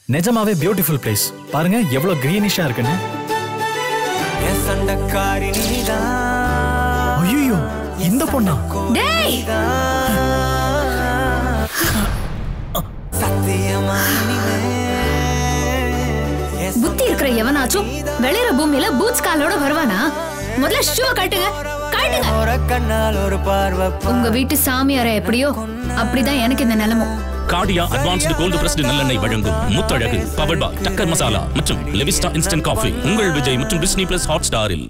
நிஜமாவே beautiful place பாருங்க எவ்வளவு கிரீனிஷா இருக்குன்னு என் சண்டக்காரி நீதான் ஐயோ இந்த பொண்ணா டேய் சத்தியமா இனிமே என் புத்தி இருக்கிற எவனாச்சும் வெளியிற பூமியில பூட்ஸ் காலோட வருவானா முதல்ல ஷூ கட்டுங்க கட்டுங்க ஒரு கண்ணால் ஒரு பார்வை உங்க வீட்டு சாமியார எப்படியோ அப்படிதான் எனக்கு இந்த நிலைமை கார்டியா அட்வான்ஸ்டு கோல்டு பிரஸ்டு நல்லெண்ணெய் வழங்கும் முத்தழகு பவர்ட் பாய் டக்கர் மசாலா மற்றும் லெவிஸ்டா இன்ஸ்டன்ட் காஃபி உங்கள் விஜய் மற்றும் டிஸ்னி பிளஸ் ஹாட் ஸ்டாரில்